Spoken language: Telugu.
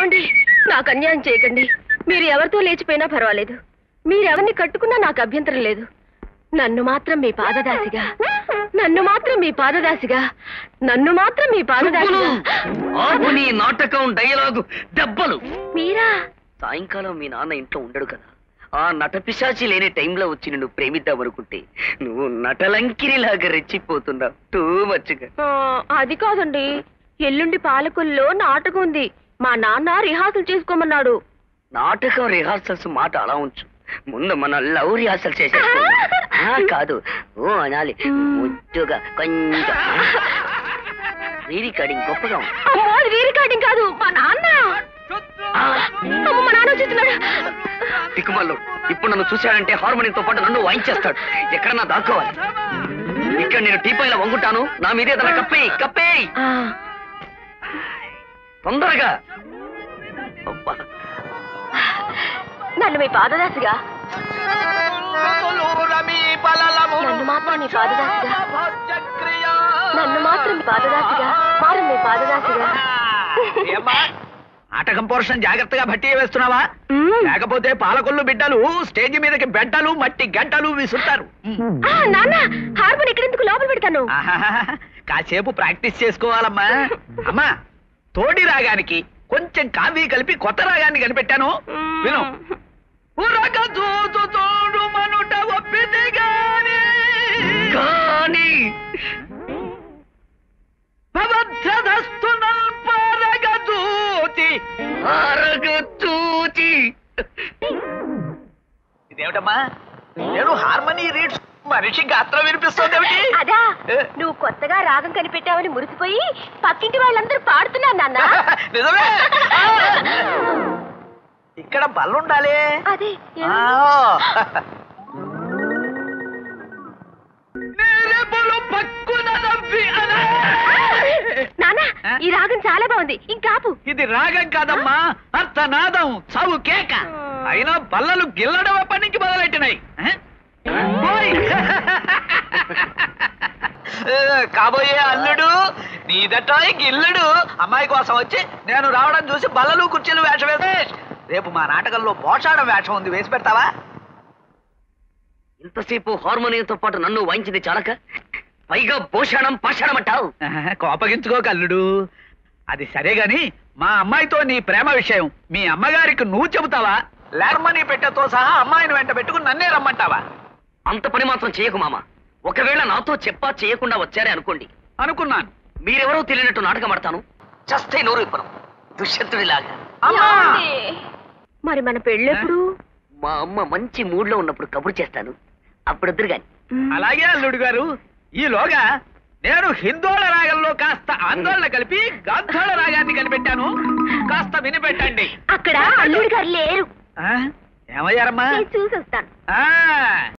ఏమండి నాకు అన్యాయం చేయకండి మీరు ఎవరితో లేచిపోయినా పర్వాలేదు మీరెవరిని కట్టుకున్నా నాకు అభ్యంతరం లేదు నన్ను మాత్రం మీ పాదదాసిగా నన్ను మాత్రం మీ పాదదాసిగా నన్ను మాత్రం మీ పాదదాసిగా ఆపు నీ నాటకం డైలాగు దెబ్బలు మీరా సాయంకాలం మీ నాన్న ఇంట్లో ఉండడు కదా ఆ నటపిశాచి లేని టైంలో వచ్చి నిన్ను ప్రేమిద్దామనుకుంటే నువ్వు నటలంకిరిలాగా రెచ్చిపోతున్నావు టూ మచ్చుగా ఆ, అది కాదండి ఎల్లుండి పాలకుల్లో నాటకం ఉంది మా నాన్న రిహార్సల్ చేసుకోమన్నాడు నాటకం రిహార్సల్స్ మాట అలా ఉంచు ముందు మన లవ్ రిహార్సల్ చేసే కాదు ఓ అనాలి ముద్దుగా కొంచెం రీ రికార్డింగ్ గొప్పగా ఉంది అమ్మో, అది రీ రికార్డింగ్ కాదు మా నాన్న ఆ, అమ్మో, మా నాన్న వచ్చేస్తున్నాడు దిక్కుమల్లు ఇప్పుడు నన్ను చూశాడంటే హార్మోనియంతో పాటు నన్ను వాయించేస్తాడు ఎక్కడన్నా దాక్కోవాలి ఇక్కడ నేను టీపాయిలా వంగుంటాను నా మీదే తన కప్పే కప్పే ఆ, తొందరగా అబ్బా. నన్ను మీ పాదదాసిగా నన్ను మాత్రం నీ పాదదాసిగా నన్ను మాత్రం మీ పాదదాసిగా మారు మీ పాదదాసిగా నాటకం పోర్షన్ జాగ్రత్తగా భట్టి వేస్తున్నావా మ్మ్. లేకపోతే పాలకొల్లు బిడ్డలు స్టేజ్ మీదకి బెడ్డలు మట్టి గంటలు విసురుతారు ఆ, నాన్న హార్మోన్ ఎక్కడెందుకు లోపల పెడతాను ఆహాహాహా. కాసేపు ప్రాక్టీస్ చేసుకోవాలమ్మా అమ్మా తోడి రాగానికి కొంచెం కాఫీ కలిపి కొత్త రాగాన్ని కనిపెట్టాను విను ఉరక చూచు తోడు మనుట ఒప్పిది గాని కానీ భవధ్రధస్తు నల్పరగ చూచి అరగు చూచి ఇదేమిటమ్మా నేను హార్మనీ రీడ్స్ మనిషి గాత్రం వినిపిస్తుంది అదా నువ్వు కొత్తగా రాగం కనిపెట్టావని మురిసిపోయి పక్కింటి వాళ్ళందరూ పాడుతున్నారు నాన్న నిజమే ఇక్కడ బల్లుండాలి అదే ఆ. నేలెపులు పక్కున నవ్వి అనే. నాన్న ఈ రాగం చాలా బాగుంది ఇంకాపు ఇది రాగం కాదమ్మా అర్థనాదం చావు కేక అయినా బల్లలు గిల్లడం ఎప్పటి నుంచి మొదలెట్టినాయి ఆ? ఓయ్. ఏ, కాబోయే అల్లుడు నీదట గిల్లుడు అమ్మాయి కోసం వచ్చి నేను రావడం చూసి బల్లలు కుర్చీలు వేషం వేసే రేపు మా నాటకంలో పోషాడం వేషం ఉంది వేసి పెడతావా ఇంతసేపు హార్మోనియంతో పాటు నన్ను వాయించింది చాలక పైగా భూషణం పాషాణం అంటావు కోపగించుకోక అల్లుడు అది సరే గాని మా అమ్మాయితో నీ ప్రేమ విషయం మీ అమ్మగారికి నువ్వు చెబుతావా లేర్మనీ పెట్టెతో సహా అమ్మాయిని వెంట పెట్టుకుని నన్నే రమ్మంటావా అంత పని మాత్రం చేయకు మామ ఒకవేళ నాతో చెప్పా చేయకుండా వచ్చారే అనుకోండి అనుకున్నాను మీరెవరో తెలియనట్టు నాటకం ఆడతాను చస్తే నోరు ఇప్పను దుష్యంతుడిలాగా అమ్మా ఏమండి? మరి మన పెళ్ళెప్పుడు మా అమ్మ మంచి మూడ్ లో ఉన్నప్పుడు కబురు చేస్తాను అప్పుడు వద్దురు గాని అలాగే అల్లుడు గారు ఈలోగా నేను హిందోళ రాగంలో కాస్త ఆందోళన కలిపి గాంధోళ రాగాన్ని కనిపెట్టాను కాస్త వినిపెట్టండి అక్కడ అల్లుడి గారు లేరు ఆ? ఏమయ్యారమ్మా నేను చూసొస్తాను ఆ